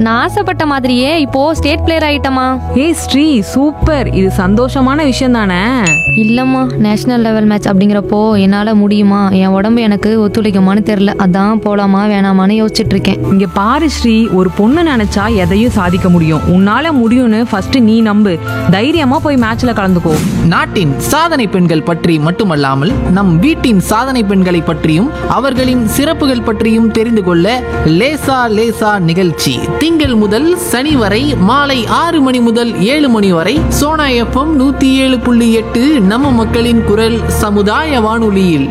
நான் ஆசைப்பட்ட மாதிரியே இப்போ ஸ்டேட் பிளேயர் ஆயிட்டமா ஏய் ஸ்ரீ சூப்பர் இது சந்தோஷமான விஷயம் தானே இல்லம்மா நேஷனல் லெவல் மேட்ச் அப்படிங்கிறப்போ என்னால முடியுமா என் உடம்பு எனக்கு ஒத்துழைக்குமான்னு தெரியல அதான் போலாமா வேணாமான்னு யோசிச்சுட்டு இருக்கேன் இங்க பாரு ஸ்ரீ ஒரு பொண்ணு நினைச்சா எதையும் சாதிக்க முடியும் உன்னால முடியும்னு ஃபர்ஸ்ட் நீ நம்பு தைரியமா போய் மேட்ச்ல கலந்துக்கோ நாட்டின் சாதனை பெண்கள் பற்றி மட்டுமல்லாமல் நம் வீட்டின் சாதனை பெண்களை பற்றியும் அவர்களின் சிறப்புகள் பற்றியும் தெரிந்து கொள்ள லேசா லேசா நிகழ்ச்சி திங்கள் முதல் சனி வரை மாலை ஆறு மணி முதல் ஏழு மணி வரை சோனா எஃப்எம் நூத்தி ஏழு புள்ளி எட்டு நம்ம மக்களின் குரல் சமுதாய வானொலியில்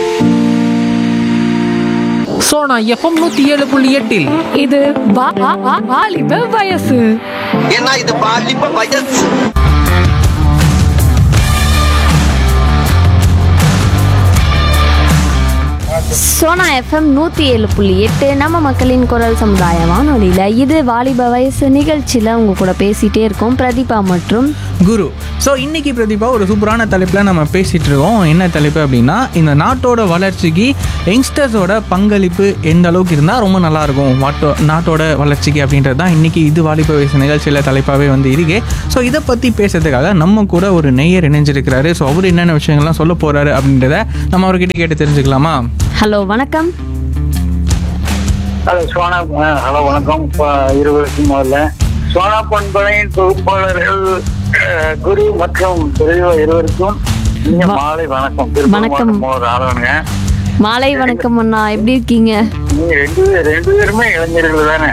சோனா எஃப்எம் நூத்தி ஏழு புள்ளி எட்டில் இது வாலிப வயசு ஏன்னா இது பாலிப்ப வயசு சோனா எஃப்எம் நூற்றி ஏழு புள்ளி எட்டு நம்ம மக்களின் குரல் சமுதாய வானொலியில் இது வாலிப வயசு நிகழ்ச்சியில் உங்க கூட பேசிகிட்டே இருக்கோம் பிரதீபா மற்றும் குரு ஸோ இன்னைக்கு பிரதீபா ஒரு சூப்பரான தலைப்பில் நம்ம பேசிகிட்டு இருக்கோம் என்ன தலைப்பு அப்படின்னா இந்த நாட்டோட வளர்ச்சிக்கு யங்ஸ்டர்ஸோட பங்களிப்பு எந்த அளவுக்கு இருந்தால் ரொம்ப நல்லாயிருக்கும் வாட்டோ நாட்டோட வளர்ச்சிக்கு அப்படின்றது தான் இன்றைக்கி இது வாலிப வயசு நிகழ்ச்சியில் தலைப்பாகவே வந்து இருக்கு ஸோ இதை பற்றி பேசுறதுக்காக நம்ம கூட ஒரு நெய்யர் இணைஞ்சிருக்கிறாரு ஸோ அவர் என்னென்ன விஷயங்கள்லாம் சொல்ல போகிறாரு அப்படின்றத நம்ம அவர்கிட்ட கேட்டு தெரிஞ்சுக்கலாமா ஹலோ வணக்கம் ஹலோ சோனா ஆ, ஹலோ வணக்கம் ப- இருவருக்கும் முதல்ல சோனா பண்பனையின் தொகுப்பாளர்கள் அஹ், குரு மற்றும் பெரியவா இருவருக்கும் இனிய மாலை வணக்கம் வணக்கம். ஒரு ஆளுங்க மாலை வணக்கம் அண்ணா எப்படி இருக்கீங்க நீங்க ரெண்டு பேர் ரெண்டு பேருமே இளைஞர்கள் தானே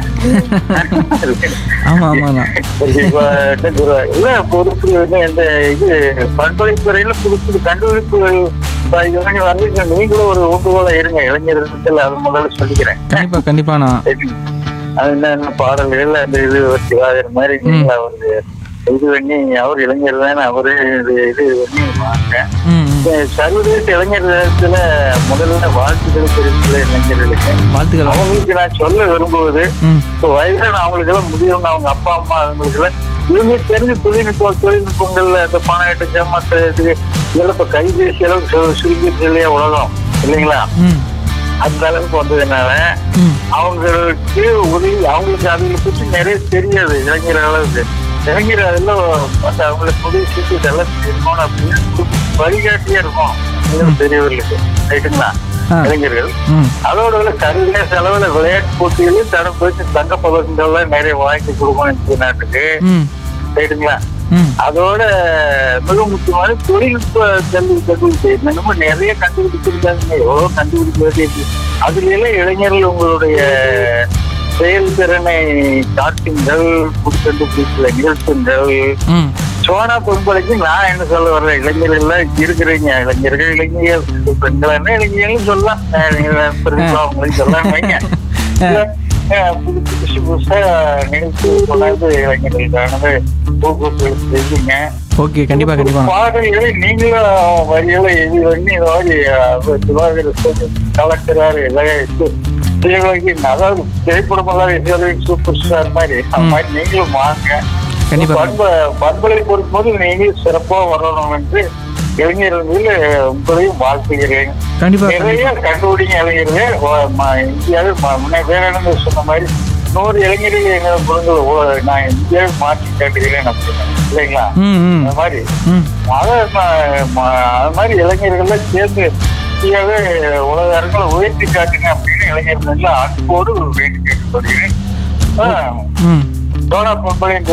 ஆமாம் ஆமாண்ணா கண்டிப்பா, குரு. இல்ல பொறுப்பு வந்து எந்த இது பண்பலைத்துறையில புது புது கண்டுபிடிப்புகள் இப்ப இது மாதிரி வந்து நீங்களும் ஒரு ஊண்டுகோல இருங்க இளைஞர்கள் அது முதல்ல சொல்லிக்கிறேன் கண்டிப்பாக கண்டிப்பாண்ணா அது என்ன என்ன பாடல்கள் அந்த இது சிவாஜர் மாதிரி நீங்களா ஒரு இது பண்ணி அவர் இளைஞர் தானே அவரு இது இது பண்ணி வாங்க ம் ம். இந்த சர்வதேச இளைஞர் தினத்துல முதல்ல வாழ்த்துக்கள் தெரிவிக்கல இளைஞர்களுக்கு வாழ்த்துக்கள் அவங்களுக்கு நான் சொல்ல விரும்புவது ம் இப்போ வயதான அவங்களுக்கு எல்லாம் முடியும் அவங்க அப்பா அம்மா அவங்களுக்கு எல்லாம் இவங்க தெரிஞ்ச தொழில்நுட்ப தொழில்நுட்பங்கள்ல இந்த பணம் எட்டு ஜமாத்து இது இதெல்லாம் இப்ப கைபேசி அளவுக்கு சு- சுருங்கிருச்சு இல்லையா உலகம் இல்லைங்களா ம் அந்த அளவுக்கு வந்ததுனால ம் அவங்களுக்கு உதவி அவங்களுக்கு அதுகளை பற்றி நிறைய தெரியாது இளைஞர் அளவுக்கு இளைஞர் அதெல்லாம் அந்த அவங்களுக்கு உதவி செஞ்சு இதெல்லாம் இருக்கணும் அப்படின்னு வழிகாட்டியே இருக்கும் இன்னும் பெரியவர்களுக்கு ரைட்டுங்களா ஆ. இளைஞர்கள் ம் அதோட விட சர்வதேச அளவில் விளையாட்டு போட்டிகளில் தரம் போயிட்டு தங்க பதக்கங்கள்லாம் நிறைய வாங்கி கொடுக்கணும் இந்த நாட்டுக்கு ம் ரைட்டுங்களா ம் அதோட மிக முக்கியமான தொழில்நுட்ப கல்வி கண்டுபிடிச்சு இன்னும் நிறைய கண்டுபிடிச்சிருக்காங்க எவ்வளவு கண்டுபிடிக்க வேண்டியது அதுல எல்லாம் இளைஞர்கள் உங்களுடைய செயல்திறனை காட்டுங்கள் கண்டுபிடிக்கல நிகழ்த்துங்கள் ம் சோனா பொன்பலைக்கு நான் என்ன சொல்ல வர்றேன் இளைஞர்கள் எல்லாம் இருக்கிறீங்க இளைஞர்கள் இளைஞர்கள் பெண்கள் என்ன இளைஞர்கள் சொல்லலாம் அஹ் நீங்க பெருசா அவங்களையும் சொல்லலாம் வைங்க அஹ் புது புதுசு புதுசா நினைச்சு கொண்டாந்து இளைஞர்களுக்கானது ஊக்குவிப்பு செய்யுங்க ஓகே கண்டிப்பாக கண்டிப்பாக பாடல்களை நீங்களும் வரிகளை எழுதி பண்ணி இந்த மாதிரி அஹ், திவாகர் கலக்கிறாரு சிவகி அதாவது திரைப்படம் எல்லாம் சூப்பர் ஸ்டார் மாதிரி அந்த மாதிரி நீங்களும் வாங்க கண்டிப்பா. பண்ப பண்பலை பொறுக்கும்போது நீங்களும் சிறப்பா வரணும் என்று இளைஞர்கள் உங்களையும் வாழ்த்துகிறேன் கண்டிப்பா நிறைய கண்டுபிடிங்க இளைஞர்கள் வ- ம- இந்தியாவில் ம- முன்ன வேற சொன்ன மாதிரி நூறு இளைஞர்கள் எங்களை குழந்தைகள் நான் இந்தியாவை மாற்றி காட்டுகிறேன் அப்படின்னு இல்லைங்களா ம் ம் அந்த மாதிரி ம் அத ம- ம- அது மாதிரி இளைஞர்கள்லாம் சேர்ந்து இந்தியாவே உலக அரங்களை உயர்த்தி காட்டுங்க அப்படின்னு இளைஞர்கள் எல்லாம் அன்போடு வேண்டி கேட்டுக்கொள்கிறேன் ஆஹ், ம் சோனா பொம்பளின்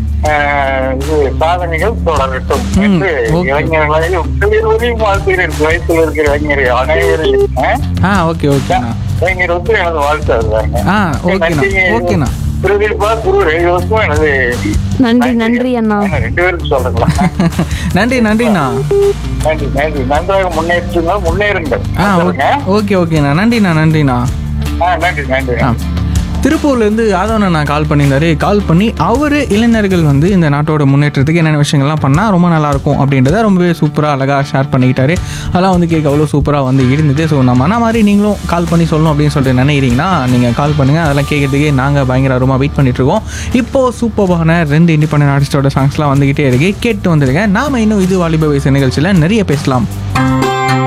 இது சாதனைகள் தொடரட்டும் ம், என்று okay. இளைஞர்களையும் உங்கள் இருவரையும் வாழ்த்துகிறேன் வயசில் இருக்கிற இளைஞர் அனைவரையும் ஆஹ், ஆ ஓகே ஓகேண்ணா இளைஞர் வந்து எனது வாழ்த்து அதுதாங்க ஆ ஓகேண்ணா ஓகேண்ணா பிரதீபா குரு ரெண்டுவருக்கும் எனது நன்றி நன்றி அண்ணா என்ன, ரெண்டு பேருக்கும் சொல்றீங்களா நன்றி நன்றிண்ணா நன்றி நன்றி நன்றாக முன்னேற்றுங்கள் முன்னேறுங்கள் ஆ சொல்லுங்க. ஓகே ஓகேண்ணா நன்றிண்ணா நன்றிண்ணா ஆ, நன்றி நன்றி ஆ திருப்பூர்லேருந்து யாதவன் நான் கால் பண்ணியிருந்தாரு கால் பண்ணி அவர் இளைஞர்கள் வந்து இந்த நாட்டோட முன்னேற்றத்துக்கு என்னென்ன விஷயங்கள்லாம் பண்ணால் ரொம்ப நல்லாயிருக்கும் அப்படின்றத ரொம்பவே சூப்பராக அழகாக ஷேர் பண்ணிக்கிட்டாரு அதெல்லாம் வந்து கேட்க அவ்வளோ சூப்பராக வந்து இருந்தது ஸோ நம்ம அண்ணா மாதிரி நீங்களும் கால் பண்ணி சொல்லணும் அப்படின்னு சொல்லிட்டு நினைக்கிறீங்கன்னா நீங்கள் கால் பண்ணுங்கள் அதெல்லாம் கேட்கறதுக்கே நாங்கள் பயங்கர அருமா வெயிட் பண்ணிட்டுருக்கோம் இப்போது சூப்பரான ரெண்டு இண்டிபெண்டன்ட் ஆர்டிஸ்டோட சாங்ஸ்லாம் வந்துக்கிட்டே இருக்கு கேட்டு வந்துருங்க நாம இன்னும் இது வாலிப வயசு நிகழ்ச்சியில் நிறைய பேசலாம்